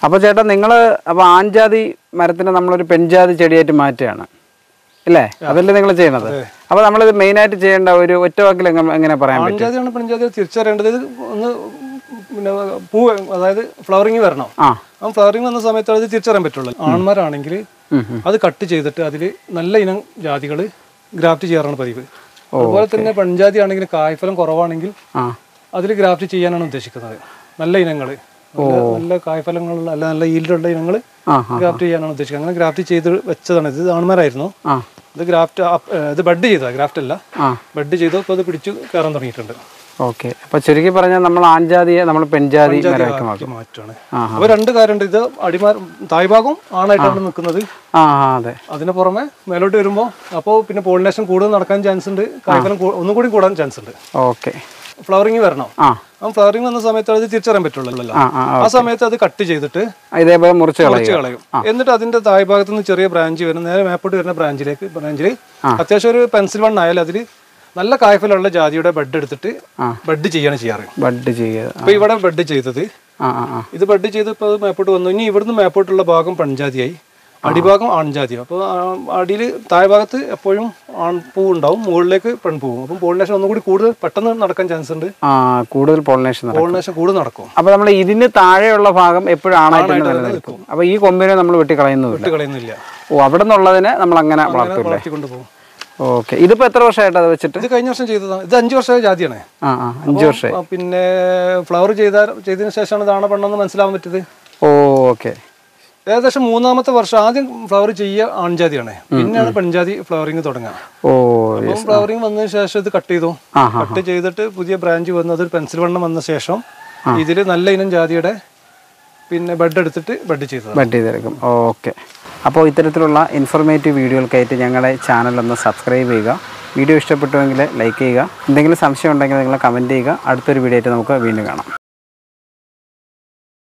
അപ്പോൾ ചേട്ടാ നിങ്ങൾ അപ്പോൾ ആൺജാതി മരത്തിനെ നമ്മളൊരു പെൺജാതി ചെടിയായിട്ട് മാറ്റുകയാണ് അല്ലേ അതല്ലേ നിങ്ങൾ ചെയ്യണത് അപ്പോൾ നമ്മളിത് മെയിനായിട്ട് ചെയ്യേണ്ട ഒരു ഒറ്റ വാക്കിൽ എങ്ങനെ എങ്ങനെ പറയാൻ പറ്റും ആൺജാതിയാണ് പെൺജാതി തിരിച്ചറിയേണ്ടത് ഇത് ഒന്ന് പിന്നെ പൂ അതായത് ഫ്ലവറിങ് വരണം ആ ആ ഫ്ലവറിങ് വന്ന സമയത്ത് അത് തിരിച്ചറിയാൻ പറ്റുള്ളൂ ആൺമാരാണെങ്കിൽ ഉം, ഉം. അത് കട്ട് ചെയ്തിട്ട് അതിൽ നല്ല ഇനം ജാതികൾ ഗ്രാഫ്റ്റ് ചെയ്യാറാണ് പതിവ് അതുപോലെ തന്നെ പെൺജാതി ആണെങ്കിൽ കായ്ഫലം കുറവാണെങ്കിൽ ആ അതിൽ ഗ്രാഫ്റ്റ് ചെയ്യാനാണ് ഉദ്ദേശിക്കുന്നത് നല്ല ഇനങ്ങൾ നല്ല കായ്ഫലങ്ങളുള്ള നല്ല നല്ല ഈൽഡുള്ള ഇനങ്ങൾ ആ ഗ്രാഫ്റ്റ് ചെയ്യാനാണ് ഉദ്ദേശിക്കുന്നത് അങ്ങനെ ഗ്രാഫ്റ്റ് ചെയ്ത് വെച്ചതാണ് ഇത് ആൺമാരായിരുന്നു ആ ഇത് ഗ്രാഫ്റ്റ് ഇത് ബഡ് ചെയ്തതാണ് ഗ്രാഫ്റ്റ് അല്ല ആ ബഡ് ചെയ്തു ഇപ്പോൾ അത് പിടിച്ചു കയറാൻ തുടങ്ങിയിട്ടുണ്ട് ഓക്കെ അപ്പോൾ ചുരുക്കി പറഞ്ഞാൽ നമ്മൾ ആൺജാതിയെ നമ്മൾ പെൺജാതി മരമാക്കി മാറ്റും ആക്കി മാറ്റുകയാണ് ആ അപ്പോൾ രണ്ട് കാര്യമുണ്ട് ഇത് അടിമാർ തായ്ഭാഗം ആണായിട്ടാണ് നിൽക്കുന്നത് ആ ആ അതെ അതിന് പുറമെ മേലോട്ട് വരുമ്പോൾ അപ്പോൾ പിന്നെ പോളിനേഷൻ കൂടുതൽ നടക്കാൻ ചാൻസ് ഉണ്ട് കായ്ഫലം കൂ- ഒന്നും കൂടി കൂടാൻ ചാൻസ് ഉണ്ട് ഓക്കെ ഫ്ലവറിങ് വരണം ആ ആ ഫ്ലവറിങ് വന്ന സമയത്ത് അത് തിരിച്ചറിയാൻ പറ്റുള്ളൂ ആ ആ ആ സമയത്ത് അത് കട്ട് ചെയ്തിട്ട് ഇതേപോലെ മുറിച്ച് കളയുക കുറച്ച് കളയും എന്നിട്ട് അതിന്റെ താഴ്ഭാഗത്ത് നിന്ന് ചെറിയ ബ്രാഞ്ച് വരുന്ന നേരെ മേപ്പോട്ട് വരുന്ന ബ്രാഞ്ചിലേക്ക് ബ്രാഞ്ചിൽ അത്യാവശ്യം ഒരു പെൻസിൽ വൺ ആയാൽ അതിൽ നല്ല കായ്ഫലമുള്ള ജാതിയുടെ ബെഡ് എടുത്തിട്ട് ആ. ബെഡ് ചെയ്യാണ് ചെയ്യാറ് ബഡ് ചെയ്യുക അപ്പൊ ഇവിടെ ബെഡ് ചെയ്തത് ആ ആ ആ ഇത് ബെഡ് ചെയ്ത് ഇപ്പോൾ മേപ്പോട്ട് വന്നു ഇനി ഇവിടുന്ന് മേപ്പോട്ടുള്ള ഭാഗം പെൺജാതിയായി അടിഭാഗം ആൺജാതിയാവും അപ്പോൾ അടിയിൽ താഴ്ഭാഗത്ത് എപ്പോഴും ആൺപൂ ഉണ്ടാവും മുകളിലേക്ക് പെൺപൂവും അപ്പം പോളിനേഷൻ ഒന്നും കൂടി കൂടുതൽ പെട്ടെന്ന് നടക്കാൻ ചാൻസ് ഉണ്ട് ആ കൂടുതൽ പോളിനേഷൻ നടക്കും പോളിനേഷൻ കൂടുതൽ നടക്കും അപ്പോൾ നമ്മൾ ഇതിന് താഴെയുള്ള ഭാഗം എപ്പോഴും ആണായിട്ട് തന്നെ നിലനിൽക്കും അപ്പോൾ ഈ കൊമ്പിനെ നമ്മൾ വെട്ടി കളയുന്നതില്ല ഇട്ട് കളയുന്നില്ല ഓ അവിടെ നിന്നുള്ളതിനെ നമ്മൾ അങ്ങനെ വളർത്തൂല്ലേ വളർത്തിക്കൊണ്ട് പോകും ഓക്കെ ഇതിപ്പോൾ എത്ര വർഷമായിട്ട് അത് വെച്ചിട്ട് ഇത് കഴിഞ്ഞ വർഷം ചെയ്തതാണ് ഇത് അഞ്ച് വർഷമായ ജാതിയാണ് ആ ആ അഞ്ച് വർഷമായി ആ, പിന്നെ ഫ്ലവർ ചെയ്ത ചെയ്തതിന് ശേഷമാണ് ഇതാണ് പെണ്ണെന്ന് മനസ്സിലാവാൻ പറ്റിയത് ഓ ഓക്കെ ഏകദേശം മൂന്നാമത്തെ വർഷം ആദ്യം ഫ്ലവർ ചെയ്യുക ആൺജാതിയാണ് പിന്നെയാണ് പെൺജാതി ഫ്ലവറിങ് തുടങ്ങുക ഓ അപ്പം ഫ്ലവറിങ് വന്നതിന് ശേഷം ഇത് കട്ട് ചെയ്തു ആ കട്ട് ചെയ്തിട്ട് പുതിയ ബ്രാഞ്ച് വന്നു അതൊരു പെൻസിൽ വണ്ണം വന്ന ശേഷം ഇതിൽ നല്ല ഇനം ജാതിയുടെ പിന്നെ ബെഡ് എടുത്തിട്ട് ബെഡ് ചെയ്തത് ബഡ് ചെയ്തെടുക്കും ഓക്കെ അപ്പോൾ ഇത്തരത്തിലുള്ള ഇൻഫോർമേറ്റീവ് വീഡിയോകൾക്കായിട്ട് ഞങ്ങളുടെ ചാനൽ ഒന്ന് സബ്സ്ക്രൈബ് ചെയ്യുക വീഡിയോ ഇഷ്ടപ്പെട്ടുവെങ്കിൽ ലൈക്ക് ചെയ്യുക എന്തെങ്കിലും സംശയം ഉണ്ടെങ്കിൽ നിങ്ങൾ കമൻറ്റ് ചെയ്യുക അടുത്തൊരു വീഡിയോ ആയിട്ട് നമുക്ക് വീണ്ടും കാണാം